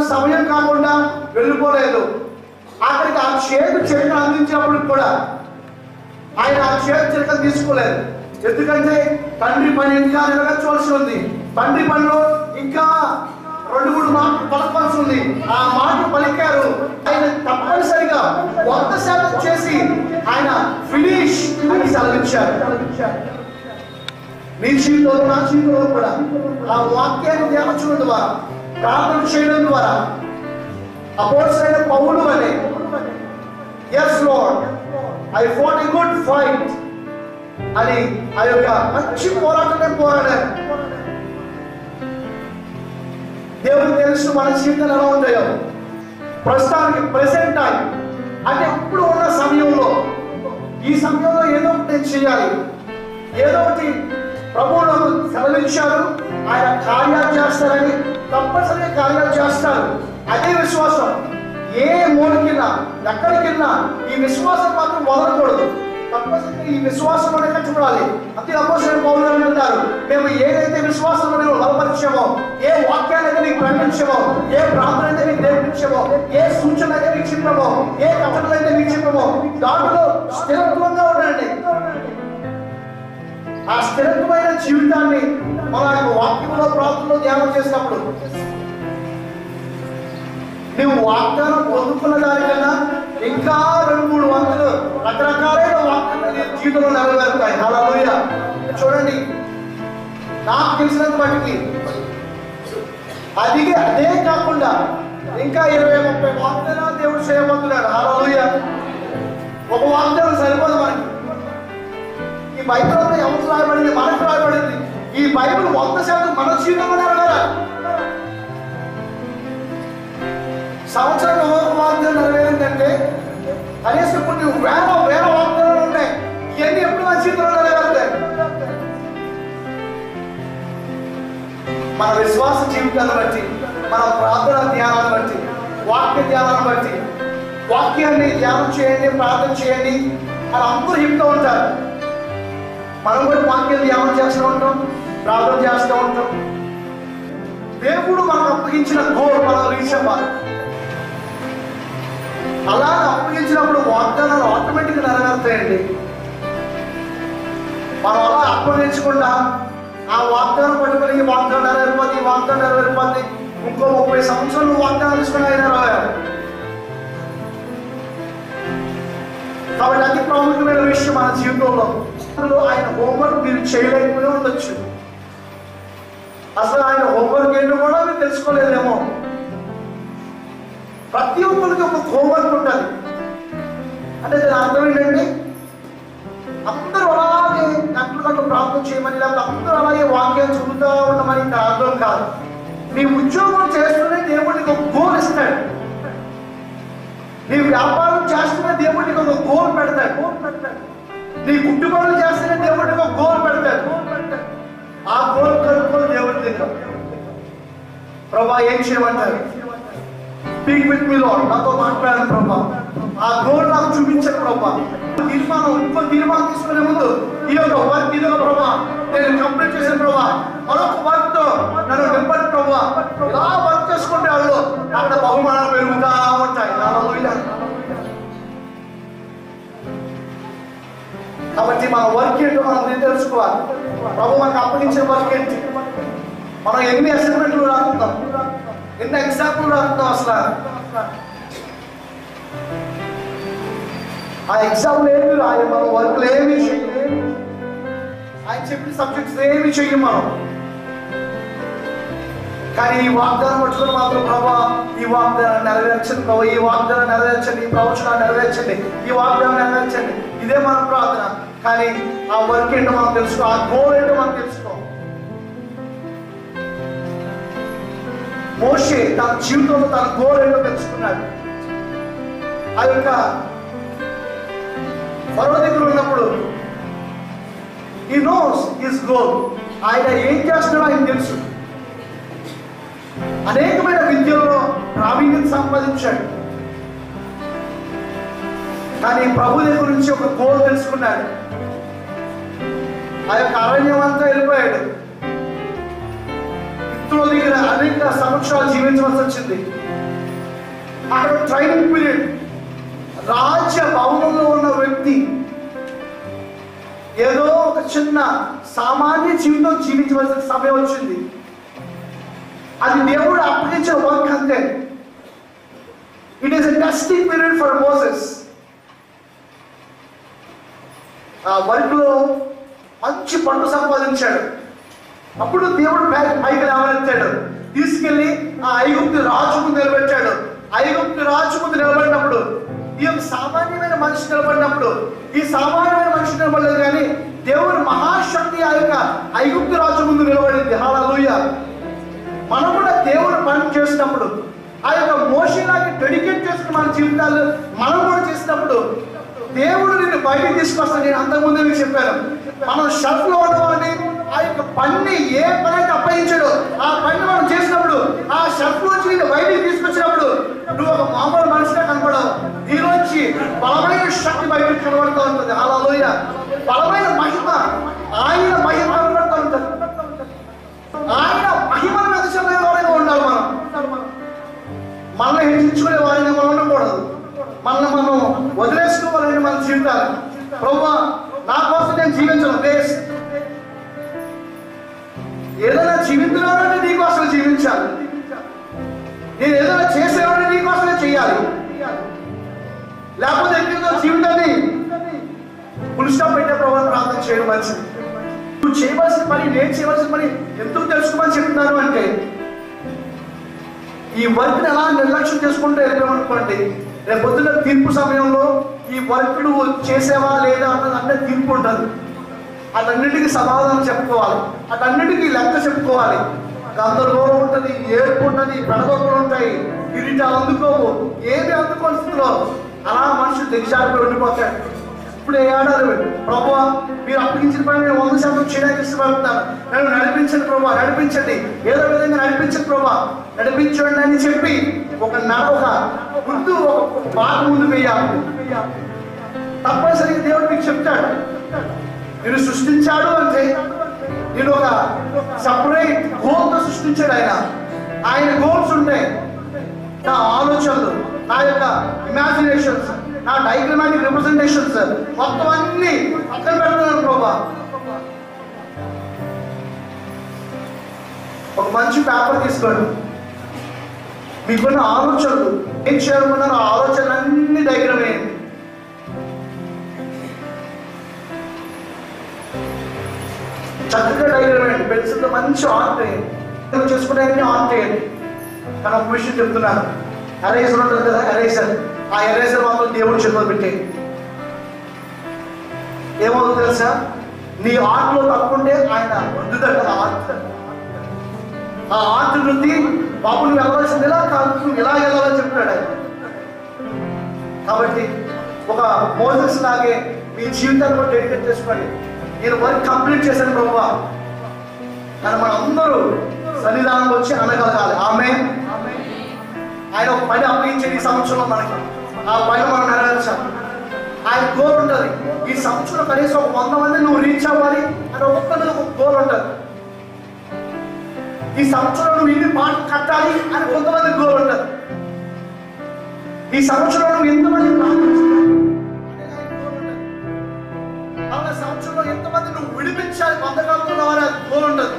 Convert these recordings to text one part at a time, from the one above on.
సమయం కాకుండా వెళ్ళిపోలేదు అక్కడికి ఆ చేతి చిలక అందించినప్పుడు కూడా ఆయన ఆ చేతి చిలక తీసుకోలేదు ఎందుకంటే తండ్రి పని ఇంకా నెరవేర్చవలసి ఉంది తండ్రి పనిలో ఇంకా రెండు మూడు మాటలు పలకవలసి ఉంది ఆ మాటలు పలికారు ఆయన తప్పనిసరిగా వంద శాతం చేసి ఆయన ఫినిష్ అని సెలవిచ్చారు నీ జీవితంలో నా జీవితంలో కూడా ఆ వాక్యాన్ని ధ్యానించడం ద్వారా ప్రార్థన చేయడం ద్వారా అపోసైన పౌలు అనే yes lord I fought a good fight అని ఆ యొక్క మంచి పోరాటమే పోరాడారు దేవుడు తెలుసు మన జీవితాలు ఎలా ఉంటాయో ప్రస్తుతానికి ప్రెసెంట్ టైం అంటే ఇప్పుడు ఉన్న సమయంలో ఈ సమయంలో ఏదో ఒకటి నేను చేయాలి ఏదో ఒకటి ప్రభువు నాకు సెలవించారు ఆయన కార్యాలు చేస్తారని తప్పనిసరిగా కార్యాలు చేస్తారు అదే విశ్వాసం ఏ మూలకిన్నా ఎక్కడికిన్నా ఈ విశ్వాసం మాత్రం వదలకూడదు తప్పనిసరిగా ఈ విశ్వాసంలోనే కట్టుబడాలి అంతే అపోసిన పౌరులు అంటారు మేము ఏదైతే విశ్వాసంలో మేము బలపరిచామో ఏ వాక్యాలైతే మీకు ప్రకటించామో ఏ ప్రార్థన అయితే మీకు నేర్పించామో ఏ సూచన అయితే మీకు చెప్పామో ఏ కథలు అయితే మీకు చెప్పామో దాంట్లో స్థిరత్వంగా ఉండండి ఆ స్థిరత్వమైన జీవితాన్ని మన యొక్క వాక్యంలో ప్రార్థనలో ధ్యానం చేసినప్పుడు నువ్వు వాగ్దానం పొందుకున్న దానికన్నా ఇంకా రెండు మూడు వందలు రకరకాలైన వాక్యాలు నీ జీవితంలో నెరవేరుతాయి హల్లెలూయా చూడండి నాకు తెలిసినంత మటుకి అది అదే కాకుండా ఇంకా ఇరవై ముప్పై వాగ్దానాలు దేవుడు చేయబోతున్నాడు హల్లెలూయా ఒక వాగ్దానం సరిపోదు మనకి ఈ బైబిల్ అంతా ఎవరికి రాయబడింది మనకు రాయబడింది ఈ బైబిల్ వంద శాతం మన జీవితంలో నెరవేరాలి సంవత్సరం ఒక వాగ్దానం నెరవేరిందంటే కనీసం కొన్ని వేల వేల వాగ్దానాలు ఉన్నాయి ఇవన్నీ ఎప్పుడు మన జీవితంలో నెరవేరుతాయి మన విశ్వాస జీవితాన్ని బట్టి మన ప్రార్థన ధ్యానాన్ని బట్టి వాక్య ధ్యానాన్ని బట్టి వాక్యాన్ని ధ్యానం చేయండి ప్రార్థన చేయండి అని అందరూ చెప్తూ ఉంటారు మనం కూడా వాక్యం ధ్యానం చేస్తూ ఉంటాం ప్రార్థన చేస్తూ ఉంటాం దేవుడు మనకు అప్పగించిన గోల్ మనం రీచ్ అవ్వాలి అలా అప్పగించినప్పుడు వాగ్దానాలు ఆటోమేటిక్గా నెరవేరుతాయండి మనం అలా అప్పగించకుండా ఆ వాగ్దానం పట్టుకొని ఈ వాగ్దానం నెరవేరిపోద్ది ఈ వాగ్దానం నెరవేరిపోద్ది ఇంకో ముప్పై సంవత్సరాలు నువ్వు వాగ్దానం తీసుకుని ఆయన నెరవేరు కాబట్టి అతి ప్రాముఖ్యమైన విషయం మన జీవితంలో అందులో ఆయన హోంవర్క్ మీరు చేయలేకపోయి ఉండొచ్చు అసలు ఆయన హోంవర్క్ ఏంటో కూడా మీరు తెలుసుకోలేదేమో ప్రతి ఒక్కరికి ఒక హోంవర్క్ ఉంటుంది అంటే దాని అర్థం ఏంటంటే అందరూ అలాగే గంటలు గంటలు ప్రార్థన చేయమని లేకపోతే అందరూ అలాగే వాక్యాలు చదువుతూ ఉండమని ఇంకా అర్థం కాదు నీ ఉద్యోగం చేస్తూనే దేవుడికి ఒక గోల్ ఇస్తాడు నీ వ్యాపారం చేస్తూనే దేవుడికి ఒక గోల్ పెడతాడు గోల్ పెడతాడు నీ కుటుంబాలు చేస్తేనే దేవుడికి ఒక గోల్ పెడతాడు ఆ గోల్ కలుపుకొని దేవుడి దగ్గర ప్రభా ఏం చేయమంటారు స్పీక్ విత్ మీ లాడ్ నాతో మాట్లాడాను ప్రభా ఆ గోల్ నాకు చూపించండి ప్రభా తీర్మానం ఇంకో తీర్మానం తీసుకునే ముందు ఈ యొక్క వర్క్ ఇది ఒక ప్రభా నేను కంప్లీట్ చేసిన ప్రభా మరొక వర్క్ తో నన్ను నింపండి ప్రభా ఇలా వర్క్ చేసుకుంటే వాళ్ళు అక్కడ బహుమానాలు పెరుగుతా ఉంటాయి హల్లెలూయా. కాబట్టి మన వర్క్ ఏంటో మనం తెలుసుకోవాలి ప్రభు మనకు అప్పగించిన వర్క్ ఏంటి మనం ఎన్ని అసైన్మెంట్లు రాకుందాం ఎన్ని ఎగ్జాంపుల్ రాకుందాం అసలు ఆ ఎగ్జామ్లు ఏమి రాయ మనం వర్క్లు ఏమి చేయలేము ఆయన చెప్పిన సబ్జెక్ట్స్ ఏమి చెయ్యం మనం కానీ ఈ వాగ్దానం పట్టుకుని మాత్రం ప్రభా ఈ వాగ్దానం నెరవేర్చండి ప్రభా ఈ వాగ్దానం నెరవేర్చండి ఈ ప్రవచనాన్ని నెరవేర్చండి ఈ వాగ్దానం నెరవేర్చండి ఇదే మన ప్రార్థన కానీ ఆ వర్క్ ఏంటో మనం తెలుసుకో ఆ గోల్ ఏంటో మనం తెలుసుకో మోషే తన జీవితంలో తన గోల్ ఏంటో తెలుసుకున్నాడు ఆ యొక్క ఫరో దగ్గర ఉన్నప్పుడు ఈ నోస్ హిస్ గోల్ ఆయన ఏం చేస్తున్నాడో ఆయన తెలుసు అనేకమైన విద్యల్లో ప్రావీణ్యత సంపాదించాడు కానీ ప్రభు దగ్గర నుంచి ఒక గోల్ తెలుసుకున్నాడు ఆ యొక్క అరణ్యం అంతా వెళ్ళిపోయాడు ఇతరుల దగ్గర అనేక సంవత్సరాలు జీవించవలసి వచ్చింది అక్కడ ట్రైనింగ్ పీరియడ్ రాజ్య భవనంలో ఉన్న వ్యక్తి ఏదో ఒక చిన్న సామాన్య జీవితం జీవించవలసిన సమయం వచ్చింది అది దేవుడు అప్పగించిన వర్క్ అంతే it is a testing period for Moses ఆ వర్క్ లో మంచి పండు సంపాదించాడు అప్పుడు దేవుడు పై- పైకి లేవనెత్తాడు తీసుకెళ్లి ఆ ఐగుప్తు రాజు ముందు నిలబెట్టాడు ఐగుప్తు రాజు ముందు నిలబడినప్పుడు ఈ యొక్క సామాన్యమైన మనిషి నిలబడినప్పుడు ఈ సామాన్యమైన మనిషి నిలబడలేదు కానీ దేవుని మహాశక్తి ఆ యొక్క ఐగుప్తు రాజు ముందు నిలబడింది హాలూయ మనం కూడా దేవుడు పని చేసినప్పుడు ఆ యొక్క మోషన్లాగా డెడికేట్ చేసుకుని మన జీవితాలు మనం కూడా చేసినప్పుడు దేవుడు నిన్ను బయటికి తీసుకొస్తాను నేను అంతకుముందే మీకు చెప్పాను మనం షర్ట్ లో ఉన్నవాడిని ఆ యొక్క పని ఏ పని అయితే అప్పగించాడో ఆ పని మనం చేసినప్పుడు ఆ షర్ట్ నుంచి నిన్ను బయటికి తీసుకొచ్చినప్పుడు నువ్వు ఒక మామూలు మనిషిగా కనపడవు దీనిలోంచి బలమైన శక్తి బయటికి కనబడుతూ ఉంటుంది అలా లోయ బలమైన మహిమ ఆయన మహిమ కనబడుతూ ఉంటుంది ఆయన మహిమను వెదజల్లే వారిగా ఉండాలి మనం మనల్ని హెచ్చించుకునే వారిగా మనం ఉండకూడదు మనల్ని మనం వదిలేసుకోవాలని మన జీవితాలు ప్రభు నా కోసం నేను జీవించను ప్లేస్ ఏదైనా జీవితంలోనే నీ కోసం జీవించాలి నేను ఏదైనా చేసేవాడిని నీ కోసమే చేయాలి లేకపోతే ఎక్కడో జీవితాన్ని ఫుల్ స్టాప్ పెట్టే ప్రభావం ప్రార్థన చేయడం మంచిది నువ్వు చేయవలసిన పని నేను చేయవలసిన పని ఎందుకు తెలుసుకోమని చెప్తున్నాను అంటే ఈ వర్క్ని ఎలా నిర్లక్ష్యం చేసుకుంటే వెళ్ళామనుకోండి రేపు పొద్దున్న తీర్పు సమయంలో ఈ వర్క్ నువ్వు చేసావా లేదా అన్నది అంటే తీర్పు ఉంటుంది అటన్నిటికీ సమాధానం చెప్పుకోవాలి అటన్నిటికీ లెక్క చెప్పుకోవాలి గందరగోళం ఉంటుంది ఏడుపు ఉంటుంది పెడగొప్పలు ఉంటాయి కిరీటాలు అందుకోవు ఏది అందుకోని స్థితిలో అలా మనుషులు దిగజారిపోయి ఉండిపోతాడు ఇప్పుడు ఏడాది ప్రభు మీరు అప్పగించిన పని నేను వంద శాతం చేయడానికి ఇష్టపడుతున్నాను నన్ను నడిపించండి ప్రభు నడిపించండి ఏదో విధంగా నడిపించండి ప్రభు నడిపించండి అని చెప్పి ఒక నడ ఒక ముందు ఒక బాట ముందు వేయాలి తప్పనిసరిగా దేవుడు మీకు చెప్తాడు నేను సృష్టించాడు అంటే నేను ఒక సపరేట్ గోల్తో సృష్టించాడు ఆయన ఆయన గోల్స్ ఉంటాయి నా ఆలోచనలు నా యొక్క ఇమాజినేషన్స్ నా డైగ్రమాటిక్ రిప్రజెంటేషన్స్ మొత్తం అన్ని పక్కన పెడుతున్నాను ప్రభా ఒక మంచి పేపర్ తీసుకోండి మీకున్న ఆలోచనలు ఏం చేయాలనుకున్నారో ఆ ఆలోచనలు అన్ని డైగ్రామ్ వేయండి చక్కగా డైగ్రామ్ వేయండి పెన్సిల్తో మంచి ఆర్ట్ వేయండి చేసుకుంటే ఆర్ట్ వేయండి కానీ ఒక విషయం చెప్తున్నాను ఎరేజర్ ఉంటుంది కదా ఎరేజర్ ఆ ఎరేజర్ మాత్రం దేవుడు చేతిలో పెట్టే ఏమవుతుందో తెలుసా నీ ఆర్ట్లో తప్పుంటే ఆయన వద్దుదట ఆ ఆర్ట్ ఆ ఆర్ట్ నుండి బాబు నువ్వు వెళ్ళవలసింది ఇలా కాదు నువ్వు ఇలా వెళ్ళాలని చెప్తున్నాడు ఆయన కాబట్టి ఒక మోజెస్ లాగే మీ జీవితాన్ని కూడా డెడికేట్ చేసుకోండి నేను వర్క్ కంప్లీట్ చేశాను ప్రభు కానీ మన అందరూ సన్నిధానం వచ్చి అనగలగాలి ఆమె ఆయన ఒక పని అప్పగించేది ఈ సంవత్సరంలో మనకి ఆ పని మనం నెరవేర్చాలి ఆయన గోల్ ఉంటుంది ఈ సంవత్సరం కనీసం ఒక వంద మంది నువ్వు రీచ్ అవ్వాలి అని ఒక్కొక్కరికి ఒక గోల్ ఉంటుంది ఈ సంవత్సరం నువ్వు ఇన్ని పాటలు కట్టాలి అని కొంతమంది గోల్ ఉంటుంది ఈ సంవత్సరం నువ్వు ఎంతమంది ప్రార్థించాలి అనేది ఆయన goal ఉంటుంది. అలాగే సంవత్సరంలో ఎంతమంది నువ్వు విడిపించాలి బంధకాలతో ఉన్నవారు అది గోల్ ఉంటుంది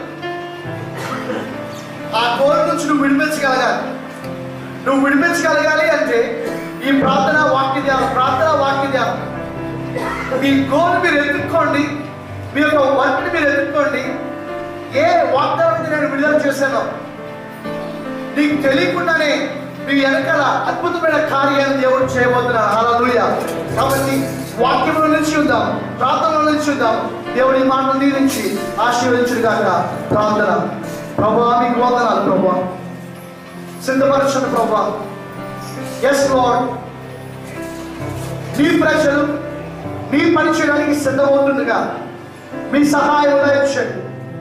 ఆ గోల్ నుంచి నువ్వు విడిపించగలగాలి నువ్వు విడిపించగలగాలి అంటే ఈ ప్రార్థన వాక్య ధ్యానం ప్రార్థన వాక్య ధ్యానం మీ గోల్ మీరు ఎత్తుక్కోండి మీ యొక్క వర్క్ని మీరు ఎత్తుక్కోండి ఏ వాగ్దానం అయితే నేను విడుదల చేశానో నీకు తెలియకుండానే మీ వెనకాల అద్భుతమైన కార్యాన్ని దేవుడు చేయబోతున్నాడు హల్లెలూయా కాబట్టి వాక్యంలో నుంచి ఉందాం ప్రార్థనలో నుంచి ఉందాం దేవుడి మాటలు దీవించి ఆశీర్వదించుడు గాక ప్రార్థన ప్రభా మీకు వందనాలు ప్రభా సిద్ధపరచండి ప్రభా ఎస్ లార్డ్ నీ ప్రజలు నీ పని చేయడానికి సిద్ధమవుతుండగా మీ సహాయం దయచేయండి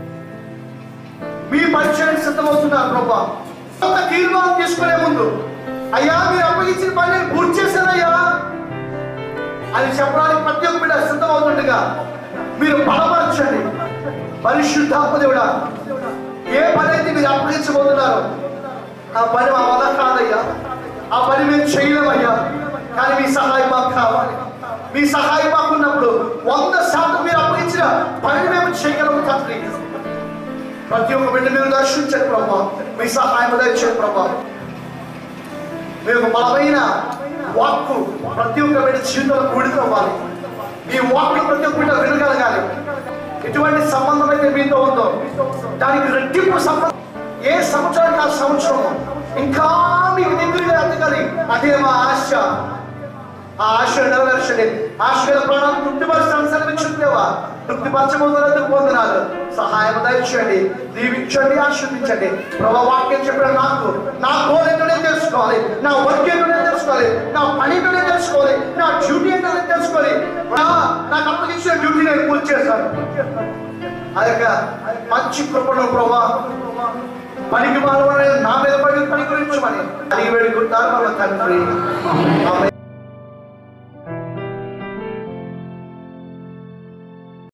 మీ పని చేయడానికి సిద్ధమవుతున్నారు ప్రభా ఒక తీర్మానం తీసుకునే ముందు అయ్యా మీరు అప్పగించిన పని నేను పూర్తి చేశానయ్యా అని చెప్పడానికి ప్రతి ఒక్క బిడ్డ సిద్ధమవుతుండగా మీరు బలపరచండి పరిశుద్ధాత్మ దేవుడా ఏ పని అయితే మీరు అప్పగించబోతున్నారో ఆ పని మా వల్ల కాదయ్యా ఆ పని మేము చేయలేమయ్యా కానీ మీ సహాయం మాకు కావాలి మీ సహాయం మాకు ఉన్నప్పుడు వంద శాతం మీరు అప్పగించిన పని మేము చేయగలము తండ్రి ప్రతి ఒక్క బిడ్డ మీరు దర్శించండి ప్రభా మీ సహాయం దయచేయండి ప్రభా మీకు బలమైన వాక్కు ప్రతి ఒక్క బిడ్డ జీవితంలో కూడిపోవాలి మీ వాక్కు ప్రతి ఒక్క బిడ్డ వినగలగాలి ఎటువంటి సంబంధం అయితే మీతో ఉందో దానికి రెట్టింపు సంబంధం ఏ సంవత్సరానికి ఆ సంవత్సరం ఇంకా మీకు దగ్గరగా ఎదగాలి అదే మా ఆశ ఆ ఆశ నెరవేర్చండి ఆశ గల ప్రాణం తృప్తిపరచడానికి సెలవిచ్చుందేవా తృప్తిపరచబోతున్నందుకు పొందనాలు సహాయం దయచేయండి దీవించండి ఆశీర్వించండి ప్రభా వాక్యం చెప్పిన నాకు నా గోల్ ఏంటో నేను తెలుసుకోవాలి నా వర్క్ ఏంటో నేను తెలుసుకోవాలి నా పని ఏంటో నేను తెలుసుకోవాలి నా డ్యూటీ ఏంటో నేను తెలుసుకోవాలి ప్రభా, నాకు అప్పగించిన డ్యూటీ నేను పూర్తి చేశాను ఆ యొక్క మంచి కృపను ప్రభా పనికి మానవ నా మీద పడి పని గురించమని అడిగి వేడుకుంటారు మన తండ్రి ఆమె